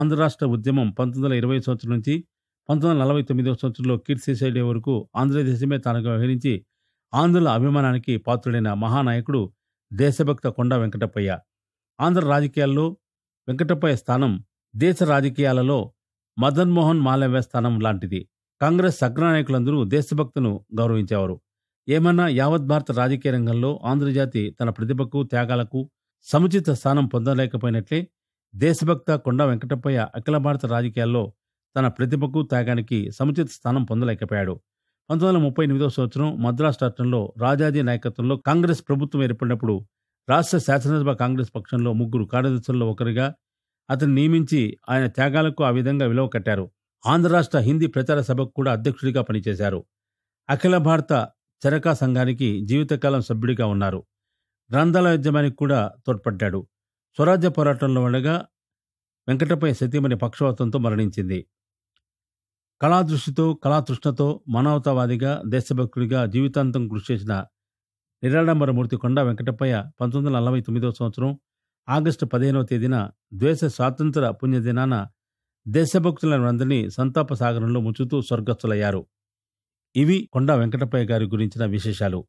ఆంధ్ర రాష్ట్ర ఉద్యమం పంతొమ్మిది వందల ఇరవై సంవత్సరం నుంచి పంతొమ్మిది వందల నలభై తొమ్మిదవ సంవత్సరంలో కీర్తిశేషుడే వరకు ఆంధ్రదేశమే తానుగా వ్యవహరించి ఆంధ్రుల అభిమానానికి పాత్రుడైన మహానాయకుడు దేశభక్త కొండ వెంకటప్పయ్య ఆంధ్ర రాజకీయాల్లో వెంకటప్పయ్య స్థానం దేశ రాజకీయాలలో మదన్ మోహన్ మాలవ్య స్థానం లాంటిది కాంగ్రెస్ అగ్రనాయకులందరూ దేశభక్తును గౌరవించేవారు ఏమన్నా యావత్ భారత రాజకీయ రంగంలో ఆంధ్రజాతి తన ప్రతిభకు త్యాగాలకు సముచిత స్థానం పొందలేకపోయినట్లే దేశభక్త కొండ వెంకటప్పయ్య అఖిల భారత రాజకీయాల్లో తన ప్రతిభకు త్యాగానికి సముచిత స్థానం పొందలేకపోయాడు పంతొమ్మిది వందల ముప్పై ఎనిమిదవ సంవత్సరం మద్రాసు రాష్ట్రంలో రాజాజీ నాయకత్వంలో కాంగ్రెస్ ప్రభుత్వం ఏర్పడినప్పుడు రాష్ట్ర శాసనసభ కాంగ్రెస్ పక్షంలో ముగ్గురు కార్యదర్శుల్లో ఒకరిగా అతను నియమించి ఆయన త్యాగాలకు ఆ విధంగా విలువ కట్టారు ఆంధ్ర రాష్ట్ర హిందీ ప్రచార సభకు కూడా అధ్యక్షుడిగా పనిచేశారు అఖిల భారత చరకా సంఘానికి జీవితకాలం సభ్యుడిగా ఉన్నారు గ్రంథాల ఉద్యమానికి కూడా తోడ్పడ్డాడు స్వరాజ్య పోరాటంలో ఉండగా వెంకటపై సతీమణి పక్షవాతంతో మరణించింది కళాదృష్టితో కళాతృష్ణతో మానవతావాదిగా దేశభక్తుడిగా జీవితాంతం కృషి చేసిన నిరాడంబరమూర్తి కొండ వెంకటప్పయ్య పంతొమ్మిది వందల నలభై తొమ్మిదవ సంవత్సరం ఆగస్టు పదిహేనవ తేదీన ద్వేష స్వాతంత్ర పుణ్యదినాన దేశభక్తులను అందరినీ సంతాప సాగరంలో ముంచుతూ స్వర్గస్థులయ్యారు ఇవి కొండ వెంకటప్పయ్య గారి గురించిన విశేషాలు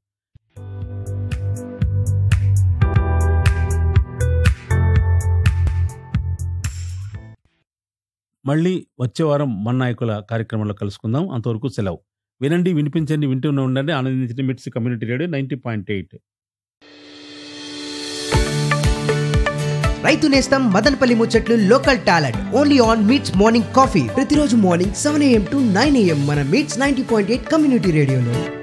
మళ్ళీ వచ్చే వారం మన నాయకుల కార్యక్రమంలో కలుసుకుందాం అంతవరకు సెలవు వినండి వినిపించండి వింటూనే ఉండండి ఆనందించండి MITS community radio ninety point eight రైతు నేస్తం మదనపల్లి ముచ్చట్లు local talent only on MITS morning coffee ప్రతిరోజు morning seven AM to nine AM మన MITS ninety point eight community రేడియోలో